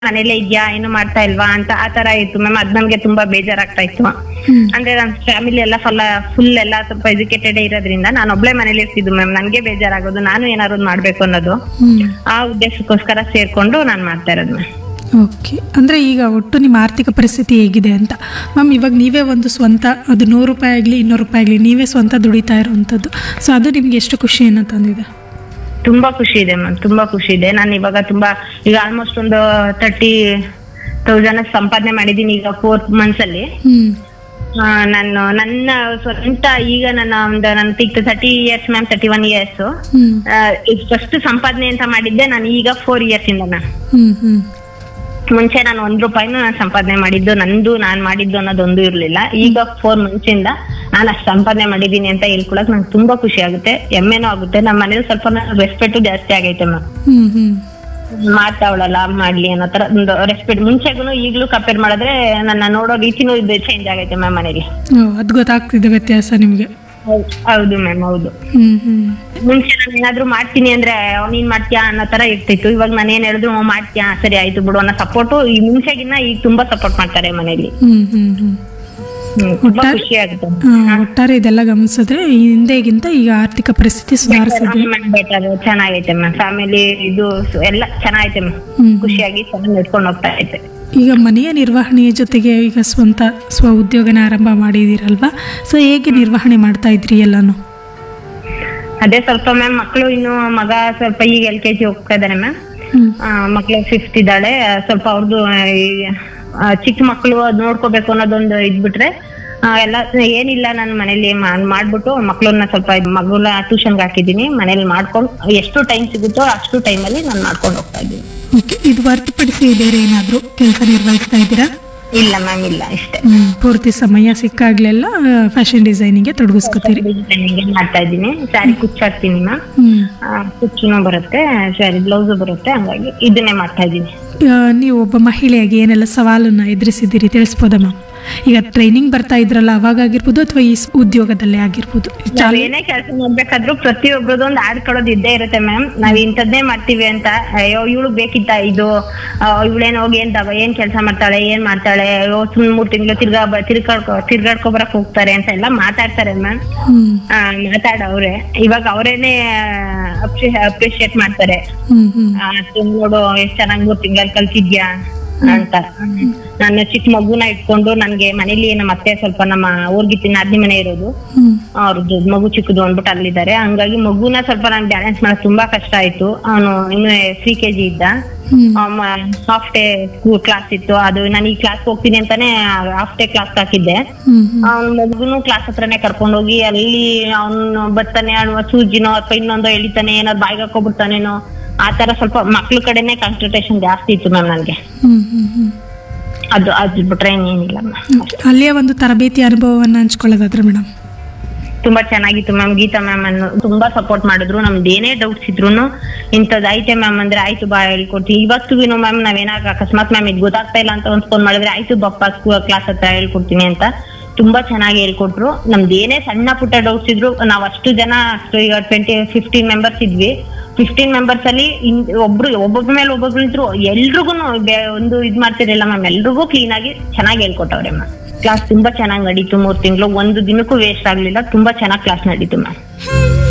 ಮನೇಲೆ ಇದ್ಯಾ ಏನು ಮಾಡ್ತಾ ಇಲ್ವಾ ಅಂತ ಆ ತರ ಇತ್ತು ಮ್ಯಾಮ್ ಅದ್ ನಮ್ಗೆ ತುಂಬಾ ಬೇಜಾರಾಗ್ತಾ ಇತ್ತು ಹ್ಮ್. ಅಂದ್ರೆ ನಮ್ ಫ್ಯಾಮಿಲಿ ಎಲ್ಲ ಫುಲ್ ಫುಲ್ ಎಲ್ಲ ಸ್ವಲ್ಪ ಎಜುಕೇಟೆಡ್ ಇರೋದ್ರಿಂದ ನಾನು ಒಬ್ಳೆ ಮನೇಲಿ ಇರ್ತಿದ್ದು ಮ್ಯಾಮ್ ನನ್ಗೆ ಬೇಜಾರಾಗೋದು ನಾನು ಏನಾದ್ರು ಒಂದ್ ಮಾಡ್ಬೇಕು ಅನ್ನೋದು ಹ್ಮ್ ಆ ಉದ್ದೇಶಕ್ಕೋಸ್ಕರ ಸೇರ್ಕೊಂಡು ನಾನ್ ಮಾಡ್ತಾ ಇರೋದು ಮ್ಯಾಮ್ ಓಕೆ ಅಂದರೆ ಈಗ ಒಟ್ಟು ನಿಮ್ಮ ಆರ್ಥಿಕ ಪರಿಸ್ಥಿತಿ ಹೇಗಿದೆ ಅಂತ ಮ್ಯಾಮ್ ಇವಾಗ ನೀವೇ ಒಂದು ಸ್ವಂತ ಅದು ನೂರು ರೂಪಾಯಿ ಆಗಲಿ ಇನ್ನೂರು ರೂಪಾಯಿ ಆಗಲಿ ನೀವೇ ಸ್ವಂತ ದುಡಿತಾ ಇರೋವಂಥದ್ದು ಸೊ ಅದು ನಿಮ್ಗೆ ಎಷ್ಟು ಖುಷಿಯನ್ನು ತಂದಿದೆ ತುಂಬಾ ಖುಷಿ ಇದೆ ಮ್ಯಾಮ್ ತುಂಬಾ ಖುಷಿ ಇದೆ ನಾನು ಇವಾಗ ತುಂಬಾ ಈಗ ಆಲ್ಮೋಸ್ಟ್ ಒಂದು ತರ್ಟಿ ತೌಸಂಡ್ ಸಂಪಾದನೆ ಮಾಡಿದೀನಿ ಈಗ ಫೋರ್ತ್ ಮಂತ್ಸ್ ಅಲ್ಲಿ ಹ್ಞೂ ಆ, ನಾನು ನನ್ನ ಸ್ವಂತ ಈಗ ನನ್ನ ಒಂದು ನನ್ನ ಟಿಕ್ thirty years ma'am thirty one years ಹ್ಞೂ ಫಸ್ಟ್ ಸಂಪಾದನೆ ಅಂತ ಮಾಡಿದ್ದೆ ನಾನು ಈಗ ಫೋರ್ ಇಯರ್ಸ್ ಇಂದ ಮ್ಯಾಮ್ ಹ್ಞೂ ಹ್ಞೂ ಮುಂಚೆ ನಾನು ಒಂದ್ ರೂಪಾಯಿನೂ ನಾನು ಸಂಪಾದನೆ ಮಾಡಿದ್ದು ನಂದು ನಾನ್ ಮಾಡಿದ್ದು ಅನ್ನೋದೊಂದು ಇರ್ಲಿಲ್ಲ ಈಗ ಫೋರ್ ಮಂತ್ಸ್ ಇಂದ ನಾನು ಅಷ್ಟು ಸಂಪಾದನೆ ಮಾಡಿದೀನಿ ಅಂತ ಹೇಳ್ಕೊಳಕ್ ನಂಗೆ ತುಂಬಾ ಖುಷಿ ಆಗುತ್ತೆ ಹೆಮ್ಮೆನೂ ಆಗುತ್ತೆ ನಮ್ಮ ಮನೇಲಿ ಸ್ವಲ್ಪ ರೆಸ್ಪೆಕ್ಟ್ ಜಾಸ್ತಿ ಆಗೈತೆ ಮ್ಯಾಮ್ ಹ್ಞೂ ಹ್ಞೂ ಮಾಡ್ತಾವಳಲ್ಲ ಮಾಡ್ಲಿ ಅನ್ನೋ ತರ ಒಂದು ರೆಸ್ಪೆಕ್ಟ್ ಮುಂಚೆಗೂ ಈಗ್ಲೂ ಕಂಪೇರ್ ಮಾಡಿದ್ರೆ ನನ್ನ ನೋಡೋ ರೀತಿನೂ ಇದು ಚೇಂಜ್ ಆಗೈತೆ ಮ್ಯಾಮ್ ಮನೇಲಿ ಓ ಅದು ಗೊತ್ತಾಗ್ತಿದೆ ವ್ಯತ್ಯಾಸ ನಿಮಗೆ ಹೌದು ಮ್ಯಾಮ್ ಹೌದು ಹ್ಞೂ ಹ್ಞೂ ಮುಂಚೆ ನಾನು ಏನಾದ್ರು ಮಾಡ್ತೀನಿ ಅಂದ್ರೆ "ಅವ್ ನೀನ್ ಮಾಡ್ತೀಯಾ ಅನ್ನೋ ತರ ಇರ್ತಿತ್ತು ಇವಾಗ ನಾನು ಏನ್ ಹೇಳಿದ್ರು "ಹ್ಮ್, ಮಾಡ್ತೀಯಾ ಸರಿ ಆಯ್ತು ಬಿಡು ಅನ್ನೋ ಸಪೋರ್ಟ್ ಈ ಮುಂಚೆಗಿನ್ನ ಈಗ ತುಂಬಾ ಸಪೋರ್ಟ್ ಮಾಡ್ತಾರೆ ಮನೇಲಿ ಹ್ಞೂ ಹ್ಞೂ ಹ್ಞೂ ಹ್ಮ್, ತುಂಬಾ ಒಟ್ಟಾರೆ- ಖುಷಿ ಆಗುತ್ತೆ ಆ, ಒಟ್ಟಾರೆ ಇದೆಲ್ಲ ಗಮನಿಸಿದ್ರೆ ಈ ಹಿಂದೆಗಿಂತ ಈಗ ಆರ್ಥಿಕ ಪರಿಸ್ಥಿತಿ ಸುಧಾರಿಸಿದೆ ಬೆಟರ್ ಚೆನ್ನಾಗೈತೆ ಮ್ಯಾಮ್ ಫ್ಯಾಮಿಲಿ ಇದು ಸ- ಎಲ್ಲ ಚೆನ್ನಾಗೈತೆ ಮ್ಯಾಮ್ ಹ್ಮ್. ಖುಷಿಯಾಗಿ ಚೆನ್ನಾಗಿ ನಡ್ಕೊಂಡು ಹೋಗ್ತಾ ಐತೆ ಈಗ ಮನೆಯ ನಿರ್ವಹಣೆಯ ಜೊತೆಗೆ ಈಗ ಸ್ವಂತ ಸ್ವ ಉದ್ಯೋಗನ ಆರಂಭ ಮಾಡಿದ್ದೀರಲ್ವಾ ಸೊ ಹೇಗೆ ನಿರ್ವಹಣೆ ಮಾಡ್ತಾ ಇದ್ರಿ ಎಲ್ಲಾನು ಅದೇ ಸ್ವಲ್ಪ ಮ್ಯಾಮ್ ಮಕ್ಕಳು ಇನ್ನು ಮಗ ಸ್ವಲ್ಪ ಈಗ ಎಲ್ ಕೆ ಜಿ ಹೋಗ್ತಾ ಇದಾರೆ ಮ್ಯಾಮ್ ಹ್ಮ್ ಮಕ್ಳು ಫಿಫ್ತ್ ಇದ್ದಾಳೆ ಸ್ವಲ್ಪ ಅವ್ರದ್ದು ಚಿಕ್ಕ ಮಕ್ಕಳು ಅದ್ ನೋಡ್ಕೋಬೇಕು ಅನ್ನೋದೊಂದು ಇದ್ಬಿಟ್ರೆ ಆ, ಎಲ್ಲ ಏನಿಲ್ಲ ನಾನು ಮನೇಲಿ ಮಾ- ಮಾಡ್ಬಿಟ್ಟು ಮಕ್ಳನ್ನ ಸ್ವಲ್ಪ ಮಗುನ ಟ್ಯೂಷನ್ಗೆ ಹಾಕಿದ್ದೀನಿ ಮನೇಲಿ ಮಾಡ್ಕೊಂಡು ಎಷ್ಟು ಟೈಮ್ ಸಿಗುತ್ತೋ ಅಷ್ಟು ಟೈಮಲ್ಲಿ ನಾನು ಮಾಡ್ಕೊಂಡು ಹೋಗ್ತಾ ಇದ್ದೀನಿ ಓಕೆ ಇದು ಹೊರತುಪಡಿಸಿ ಬೇರೆ ಏನಾದರೂ ಕೆಲಸ ನಿರ್ವಹಿಸ್ತಾ ಇದ್ದೀರಾ ಇಲ್ಲ ಮ್ಯಾಮ್ ಇಲ್ಲ ಇಷ್ಟೇ ಹ್ಮ್, ಪೂರ್ತಿ ಸಮಯ ಸಿಕ್ಕಾಗ್ಲೆಲ್ಲ ಫ್ಯಾಷನ್ ಡಿಸೈನಿಂಗೆ ತೊಡಗಿಸ್ಕೊತೀರಿ ಡಿಸೈನಿಂಗ್ ಮಾಡ್ತಾ ಇದ್ದೀನಿ ಸ್ಯಾರಿ ಕುಚ್ಚಾಕ್ತೀನಿ ಮ್ಯಾಮ್ ಹ್ಮ್ ಕುಚ್ಚುನು ಬರುತ್ತೆ ಸ್ಯಾರಿ ಬ್ಲೌಸು ಬರುತ್ತೆ ಹಂಗಾಗಿ ಇದನ್ನೇ ಮಾಡ್ತಾ ಇದ್ದೀನಿ ಆ, ನೀವು ಒಬ್ಬ ಮಹಿಳೆಯಾಗಿ ಏನೆಲ್ಲ ಸವಾಲನ್ನ ಎದುರಿಸಿದ್ದೀರಿ ತಿಳಿಸ್ಬೋದಾ ಮ್ಯಾಮ್ ಈಗ ಟ್ರೈನಿಂಗ್ ಬರ್ತಾ ಇದ್ರಲ್ಲ ಅವಾಗ ಆಗಿರ್ಬೋದು ಅಥವಾ ಈ ಸ್- ಉದ್ಯೋಗದಲ್ಲೇ ಆಗಿರ್ಬೋದು ನಾವ್ ಚಾಲ ಏನೇ ಕೆಲಸ ಮಾಡ್ಬೇಕಾದ್ರೂ ಪ್ರತಿಯೊಬ್ಬರದ್ದು ಒಂದು ಆಡ್ಕೊಳ್ಳೋದು ಇದ್ದೇ ಇರುತ್ತೆ ಮ್ಯಾಮ್ ನಾವ್ ಇಂಥದ್ದೇ ಮಾಡ್ತೀವಿ ಅಂತ ಅಯ್ಯೋ ಇವಳು ಬೇಕಿತ್ತ ಇದು ಇವಳೇನ್ ಹೋಗಿ ಏನ್ ದವ ಏನ್ ಕೆಲಸ ಮಾಡ್ತಾಳೆ ಏನ್ ಮಾಡ್ತಾಳೆ ಅಯ್ಯೋ ಸುಮ್ ಮೂರ್ ತಿಂಗಳು ತಿರ್ಗಾ ಬ- ತಿರ್ಗಾಡ್ಕೊ ತಿರ್ಗಾಡ್ಕೊ ಬರಕ್ ಹೋಗ್ತಾರೆ ಅಂತ ಎಲ್ಲ ಮಾತಾಡ್ತಾರೆ ಮ್ಯಾಮ್ ಹ್ಮ್ ಮಾತಾಡವ್ರೆ ಇವಾಗ ಅವರೇನೆ ಅಪ್ರಿಶಿಯೇಟ್ ಮಾಡ್ತಾರೆ ಹ್ಮ್ ಹ್ಮ್ ಆ, ತಿಂಗ್ ನೋಡು ಎಷ್ಟ್ ಚೆನ್ನಾಗ್ ಮೂರ್ ತಿಂಗಳಲ್ಲಿ ಕಲ್ತಿದ್ಯಾ ಅಂತ ನಾನು ಚಿಕ್ಕ ಮಗುನ ಇಟ್ಕೊಂಡು ನನ್ಗೆ ಮನೇಲಿ ನಮ್ಮ ಅತ್ತೆ ಸ್ವಲ್ಪ ನಮ್ಮ ಊರ್ಗಿತ್ತಿ ನಾದ್ನಿ ಮನೆ ಇರೋದು ಹ್ಮ್ ಅವ್ರದ್ದು ಮಗು ಚಿಕ್ಕದು ಅಂದ್ಬಿಟ್ಟು ಅಲ್ಲಿದ್ದಾರೆ ಹಂಗಾಗಿ ಮಗುನ ಸ್ವಲ್ಪ ನಂಗೆ ಬ್ಯಾಲೆನ್ಸ್ ಮಾಡಕ್ ತುಂಬಾ ಕಷ್ಟ ಆಯ್ತು ಅವನು ಇನ್ನು ತ್ರೀ ಕೆಜಿ ಇದ್ದ ಹ್ಮ್ ಹಾಫ್ ಡೇ ಕ್ಲಾಸ್ ಇತ್ತು ಅದು ನಾನು ಈ ಕ್ಲಾಸ್ ಹೋಗ್ತೀನಿ ಅಂತಾನೆ ಹಾಫ್ ಡೇ ಕ್ಲಾಸ್ ಹಾಕಿದ್ದೆ ಹ್ಮ್ ಹ್ಮ್ ಅವ್ನ ಮಗುನು ಕ್ಲಾಸ್ ಹತ್ರನೇ ಕರ್ಕೊಂಡು ಹೋಗಿ ಅಲ್ಲಿ ಅವ್ನು ಬರ್ತಾನೆ ಅವ್ನು ಸೂಜಿನೋ ಅಥವಾ ಇನ್ನೊಂದೋ ಎಳಿತಾನೆ ಏನಾದ್ರು ಬಾಯ್ಗೆ ಹಾಕೋಬಿಡ್ತಾನೇನೋ ಆ ತರ ಸ್ವಲ್ಪ ಮಕ್ಳ ಕಡೆನೆ ಕಾನ್ಸಂಟ್ರೇಷನ್ ಜಾಸ್ತಿ ಇತ್ತು ಮ್ಯಾಮ್ ನನ್ಗೆ ಹ್ಮ್ ಹ್ಮ್ ಹ್ಮ್ ಅದು ಅದು ಬಿಟ್ರೆ ಇನ್ನೇನಿಲ್ಲ ಮ್ಯಾಮ್ ಅಲ್ಲಿಯ ಒಂದು ತರಬೇತಿ ಅನುಭವವನ್ನು ಹಂಚ್ಕೊಳ್ಳೋದಾದ್ರೆ ಮೇಡಮ್ ತುಂಬಾ ಚೆನ್ನಾಗಿತ್ತು ಮ್ಯಾಮ್ ಗೀತಾ ಮ್ಯಾಮ್ ಅನ್ನು ತುಂಬಾ ಸಪೋರ್ಟ್ ಮಾಡಿದ್ರು ನಮ್ದು ಏನೇ ಡೌಟ್ಸ್ ಇದ್ರು ಇಂಥದ್ದು ಐತೆ ಮ್ಯಾಮ್ ಅಂದ್ರೆ ಆಯ್ತು ಬಾ ಹೇಳ್ಕೊಡ್ತೀನಿ ಇವತ್ತಿಗೂ ಮ್ಯಾಮ್ ನಾವೇನಾಗ ಅಕಸ್ಮಾತ್ ಮ್ಯಾಮ್ ಇದು ಗೊತ್ತಾಗ್ತಾ ಇಲ್ಲ ಅಂತ ಒಂದ್ ಫೋನ್ ಮಾಡಿದ್ರೆ ಆಯ್ತು ಬಪ್ಪ ಕ್ಲಾಸ್ ಹತ್ರ ಹೇಳ್ಕೊಡ್ತೀನಿ ಅಂತ ತುಂಬಾ ಚೆನ್ನಾಗಿ ಹೇಳ್ಕೊಟ್ರು ನಮ್ದು ಏನೇ ಸಣ್ಣ ಪುಟ್ಟ ಡೌಟ್ಸ್ ಇದ್ರು ನಾವ್ ಅಷ್ಟು ಜನ ಅಷ್ಟು ಈಗ ಟ್ವೆಂಟಿ ಫಿಫ್ಟೀನ್ ಮೆಂಬರ್ಸ್ ಇದ್ವಿ ಫಿಫ್ಟೀನ್ ಮೆಂಬರ್ಸ್ ಅಲ್ಲಿ ಇನ್- ಒಬ್ರು ಒಬ್ಬೊಬ್ರ ಮೇಲೆ ಒಬ್ಬೊಬ್ರು ಇದ್ರು ಎಲ್ರಿಗೂ ಒಂದು ಇದ್ ಮಾಡ್ತಿರಲಿಲ್ಲ ಮ್ಯಾಮ್ ಎಲ್ರಿಗೂ ಕ್ಲೀನ್ ಆಗಿ ಚೆನ್ನಾಗಿ ಹೇಳ್ಕೊಟ್ಟವ್ರೆ ಮ್ಯಾಮ್ ಕ್ಲಾಸ್ ತುಂಬಾ ಚೆನ್ನಾಗಿ ನಡೀತು ಮೂರ್ ತಿಂಗಳು ಒಂದು ದಿನಕ್ಕೂ ವೇಸ್ಟ್ ಆಗ್ಲಿಲ್ಲ ತುಂಬಾ ಚೆನ್ನಾಗಿ ಕ್ಲಾಸ್ ನಡೀತು ಮ್ಯಾಮ್